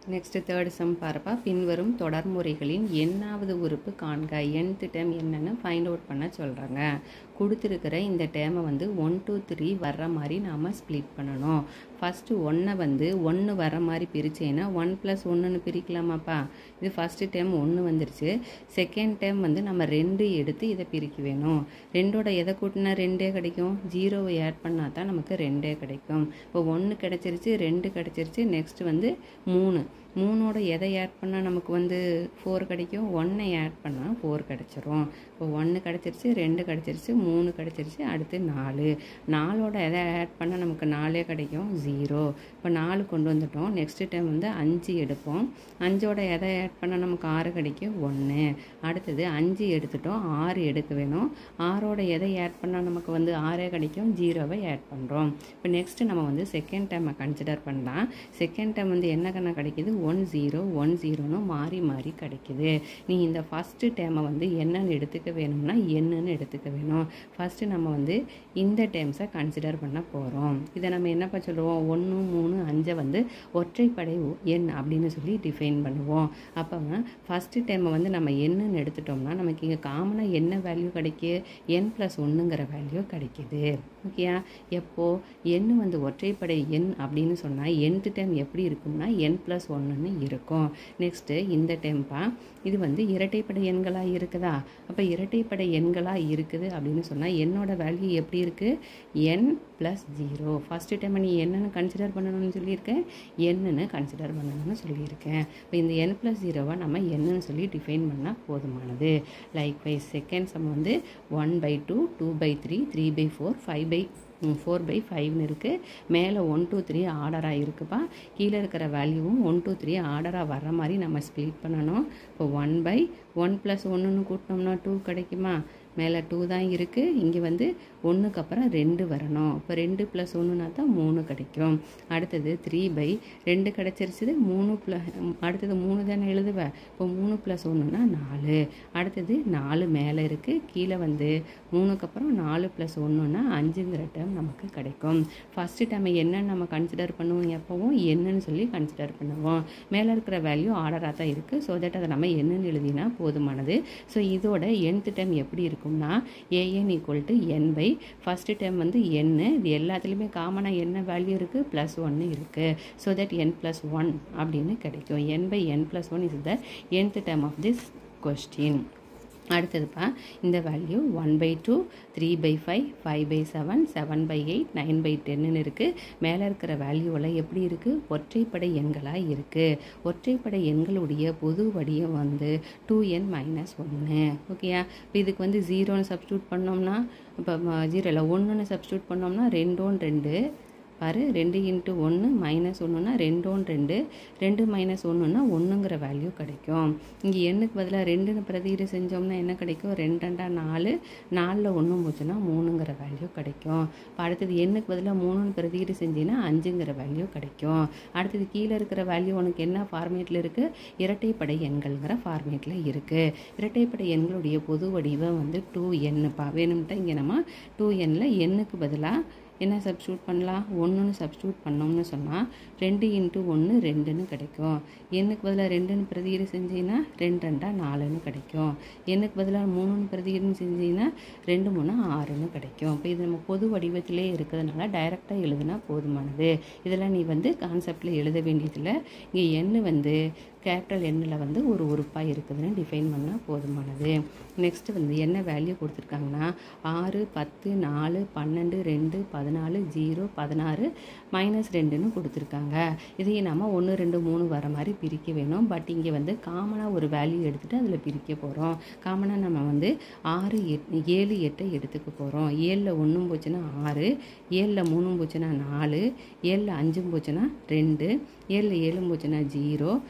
next third sum பாருப்பா பின்வரும் தொடர்முறைகளின் எண்ணாவது உறுப்பு காண்க nth டேம் என்னன்னு ஃபைண்ட் அவுட் பண்ண சொல்கிறாங்க கொடுத்துருக்கிற இந்த டேமை வந்து ஒன் டூ த்ரீ வர்ற மாதிரி நாம் ஸ்ப்ளிட் பண்ணணும் ஃபஸ்ட்டு ஒன்றை வந்து ஒன்று வர மாதிரி பிரிச்சேன்னா ஒன் ப்ளஸ் ஒன்றுன்னு பிரிக்கலாமாப்பா இது ஃபஸ்ட்டு டேம் ஒன்று வந்துருச்சு செகண்ட் டேம் வந்து நம்ம ரெண்டு எடுத்து இதை பிரிக்க வேணும் ரெண்டோட எதை கூட்டினா ரெண்டே கிடைக்கும் ஜீரோவை ஆட் பண்ணால் தான் நமக்கு ரெண்டே கிடைக்கும் இப்போ ஒன்று கிடச்சிருச்சு ரெண்டு கிடச்சிருச்சு நெக்ஸ்ட் வந்து மூணு மூணோட எதை ஆட் பண்ணால் நமக்கு வந்து ஃபோர் கிடைக்கும் ஒன்றை ஆட் பண்ணால் ஃபோர் கிடச்சிரும் இப்போ ஒன்று கிடச்சிருச்சு ரெண்டு கிடச்சிருச்சு மூணு கிடச்சிருச்சு அடுத்து நாலு நாலோட எதை ஆட் பண்ணால் நமக்கு நாலே கிடைக்கும் ஜீரோ இப்போ நாலு கொண்டு வந்துட்டோம் நெக்ஸ்ட் டைம் வந்து அஞ்சு எடுப்போம் அஞ்சோட எதை ஆட் பண்ணால் நமக்கு ஆறு கிடைக்கும் ஒன்று அடுத்தது அஞ்சு எடுத்துட்டோம் ஆறு எடுக்க வேணும் ஆறோட எதை ஆட் பண்ணால் நமக்கு வந்து ஆறே கிடைக்கும் ஜீரோவை ஆட் பண்ணுறோம் இப்போ நெக்ஸ்ட்டு நம்ம வந்து செகண்ட் டைமை கன்சிடர் பண்ணலாம் செகண்ட் டைம் வந்து என்ன கண்ணா கிடைக்கிது ஒன் ஜீரோ ஒன் ஜீரோன்னு மாறி மாறி கிடைக்குது நீ இந்த ஃபஸ்ட்டு டேமை வந்து என்னன்னு எடுத்துக்க வேணும்னா என்னன்னு எடுத்துக்க வேணும் ஃபஸ்ட்டு நம்ம வந்து இந்த டேம்ஸை கன்சிடர் பண்ண போகிறோம் இதை நம்ம என்னப்பா சொல்லுவோம் ஒன்று மூணு அஞ்சை வந்து ஒற்றைப்படை எண் அப்படின்னு சொல்லி டிஃபைன் பண்ணுவோம் அப்போ ஃபஸ்ட்டு டைமை வந்து நம்ம என்னன்னு எடுத்துட்டோம்னா நமக்கு இங்கே காமனாக என்ன வேல்யூ கிடைக்கு என் ப்ளஸ் ஒன்றுங்கிற வேல்யூ கிடைக்குது ஓகேயா எப்போ எண் வந்து ஒற்றைப்படை எண் அப்படின்னு சொன்னால் nth டைம் எப்படி இருக்கும்னா என் ப்ளஸ் ஒன்றுன்னு இருக்கும் நெக்ஸ்ட்டு இந்த டைம்ப்பா இது வந்து இரட்டைப்படை எண்களாக இருக்குதா அப்போ இரட்டைப்படை எண்களாக இருக்குது அப்படின்னு சொன்னால் என்னோட வேல்யூ எப்படி இருக்குது n plus zero first time நீ என்னன்னு கன்சிடர் பண்ணணும்னு சொல்லியிருக்கேன் என்னன்னு கன்சிடர் பண்ணணும்னு சொல்லியிருக்கேன் இப்போ இந்த என் ப்ளஸ் ஜீரோவை நம்ம என்னன்னு சொல்லி டிஃபைன் பண்ணால் போதுமானது லைக் வைஸ் செகண்ட் சம் வந்து one by two two by three three by four five by four by ஃபைவ்னு இருக்குது மேலே ஒன் டூ த்ரீ ஆர்டராக இருக்குப்பா கீழே இருக்கிற வேல்யூவும் ஒன் டூ த்ரீ ஆர்டராக வர்ற மாதிரி நம்ம ஸ்ப்ளிட் பண்ணணும் இப்போ ஒன் பை ஒன் ப்ளஸ் ஒன்றுன்னு கூட்டினோம்னா டூ கிடைக்குமா மேலே டூ தான் இருக்குது இங்கே வந்து ஒன்றுக்கு அப்புறம் ரெண்டு வரணும் இப்போ ரெண்டு ப்ளஸ் ஒன்றுனா தான் மூணு கிடைக்கும் அடுத்தது த்ரீ பை ரெண்டு கிடச்சிருச்சுது மூணு ப்ள அடுத்தது மூணு தானே எழுதுவேன் இப்போ மூணு ப்ளஸ் ஒன்றுனா நாலு அடுத்தது நாலு மேலே இருக்குது கீழே வந்து மூணுக்கு அப்புறம் நாலு ப்ளஸ் ஒன்றுனா அஞ்சுங்கிற டேர்ம் நமக்கு கிடைக்கும் ஃபஸ்ட்டு டைம் என்னன்னு நம்ம கன்சிடர் பண்ணுவோம் எப்போவும் என்னன்னு சொல்லி கன்சிடர் பண்ணுவோம் மேலே இருக்கிற வேல்யூ ஆர்டராக தான் இருக்குது ஸோ தட் அதை நம்ம என்னன்னு எழுதினா போதுமானது ஸோ இதோட nth டைம் எப்படி இருக்கும்னா a n equal to n by first time வந்து n இது எல்லாத்துலேயுமே காமனாக என்ன வேல்யூ இருக்குது ப்ளஸ் ஒன்று இருக்குது so that n plus one அப்படின்னு கிடைக்கும் n by n plus one is the nth time of this question அடுத்ததுப்பா இந்த value one by two three by five five by seven seven by eight nine by டென்னு இருக்குது மேலே இருக்கிற வேல்யூவெல்லாம் எப்படி இருக்குது ஒற்றைப்படை எண்களாக இருக்குது ஒற்றைப்படை எண்களுடைய பொது வடிவம் வந்து டூ என் மைனஸ் ஒன்று ஓகேயா இப்போ இதுக்கு வந்து ஜீரோன்னு சப்ஸ்டியூட் பண்ணோம்னா இப்போ ஜீரோ இல்லை ஒன்றுன்னு சப்ஸ்டியூட் பண்ணோம்னா ரெண்டோன் ரெண்டு பாரு ரெண்டு இன்ட்டு ஒன்று மைனஸ் ஒன்றுனா ரெண்டோன் ரெண்டு ரெண்டு மைனஸ் ஒன்றுனா ஒன்றுங்கிற வேல்யூ கிடைக்கும் இங்கே எண்ணுக்கு பதிலாக ரெண்டுன்னு பிரதியீடு செஞ்சோம்னா என்ன கிடைக்கும் ரெண்டு ரெண்டா நாலு நாலில் ஒன்றும் போச்சுன்னா மூணுங்கிற வேல்யூ கிடைக்கும் இப்போ அடுத்தது எண்ணுக்கு பதிலாக மூணுன்னு பிரதியீடு செஞ்சீங்கன்னா அஞ்சுங்கிற வேல்யூ கிடைக்கும் அடுத்தது கீழே இருக்கிற வேல்யூ உனக்கு என்ன ஃபார்மேட்டில் இருக்குது இரட்டைப்படை எண்கள்ங்கிற ஃபார்மேட்டில் இருக்குது இரட்டைப்படை எண்களுடைய பொது வடிவம் வந்து டூ எண்ணுப்பா வேணும்ட்டா இங்கே நம்ம டூ எண்ணில் எண்ணுக்கு பதிலாக என்ன சப்ஸ்டியூட் பண்ணலாம் ஒன்றுன்னு சப்ஸ்டியூட் பண்ணோம்னு சொன்னால் ரெண்டு இன்ட்டு ஒன்று ரெண்டுன்னு கிடைக்கும் எண்ணுக்கு பதிலாக ரெண்டுன்னு பிரதியீடு செஞ்சீங்கன்னா ரெண்டு ரெண்டா நாலுன்னு கிடைக்கும் எண்ணுக்கு பதிலாக மூணுன்னு பிரதியீடு செஞ்சீங்கன்னா ரெண்டு மூணு ஆறுன்னு கிடைக்கும் இப்போ இது நம்ம பொது வடிவத்திலே இருக்கிறதுனால டைரெக்டாக எழுதுனா போதுமானது இதெல்லாம் நீ வந்து கான்செப்டில் எழுத வேண்டியதில்லை இங்கே எண்ணு வந்து கேபிட்டல் எண்ணில் வந்து ஒரு உறுப்பாக இருக்குதுன்னு டிஃபைன் பண்ணால் போதுமானது நெக்ஸ்ட்டு வந்து என்ன வேல்யூ கொடுத்துருக்காங்கன்னா ஆறு பத்து நாலு பன்னெண்டு ரெண்டு பதினாலு ஜீரோ பதினாறு மைனஸ் ரெண்டுன்னு கொடுத்துருக்காங்க இதையே நம்ம ஒன்று ரெண்டு மூணு வர மாதிரி பிரிக்க வேணும் பட் இங்கே வந்து காமனாக ஒரு வேல்யூ எடுத்துகிட்டு அதில் பிரிக்க போகிறோம் காமனாக நம்ம வந்து ஆறு எட் ஏழு எட்டை எடுத்துக்க போகிறோம் ஏழில் ஒன்றும் போச்சுன்னா ஆறு ஏழில் மூணும் போச்சுன்னா நாலு ஏழில் அஞ்சும் போச்சுன்னா ரெண்டு ஏழில் ஏழும் போச்சுன்னா ஜீரோ ஏழில்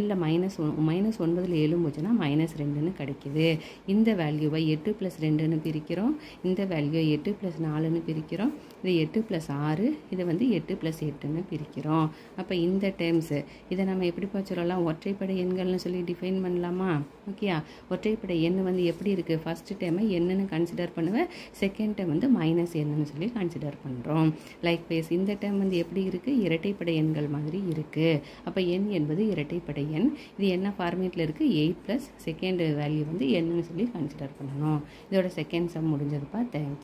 ஏழில் மைனஸ் ஒன் மைனஸ் ஒன்பதில் ஏழும் போச்சுன்னா மைனஸ் ரெண்டுன்னு கிடைக்குது இந்த வேல்யூவை எட்டு ப்ளஸ் ரெண்டுன்னு பிரிக்கிறோம் இந்த வேல்யூவை எட்டு ப்ளஸ் நாலுன்னு பிரிக்கிறோம் இது எட்டு ப்ளஸ் ஆறு இதை வந்து எட்டு ப்ளஸ் எட்டுன்னு பிரிக்கிறோம் அப்போ இந்த டேர்ம்ஸு இதை நம்ம எப்படி சொல்லலாம் ஒற்றைப்படை எண்கள்னு சொல்லி டிஃபைன் பண்ணலாமா ஓகேயா ஒற்றைப்படை எண் வந்து எப்படி இருக்குது ஃபஸ்ட்டு டைமை என்னன்னு கன்சிடர் பண்ணுவேன் செகண்ட் டைம் வந்து மைனஸ் என்னன்னு சொல்லி கன்சிடர் பண்ணுறோம் லைக் பேஸ் இந்த டைம் வந்து எப்படி இருக்குது இரட்டைப்படை எண்கள் மாதிரி இருக்குது அப்போ எண் என்பது இரட்டைப்படை எண் இது என்ன ஃபார்மேட்டில் இருக்குது எயிட் ப்ளஸ் செகண்ட் வேல்யூ வந்து என்னன்னு சொல்லி கன்சிடர் பண்ணணும் இதோட செகண்ட் சம் முடிஞ்சதுப்பா தேங்க்ஸ்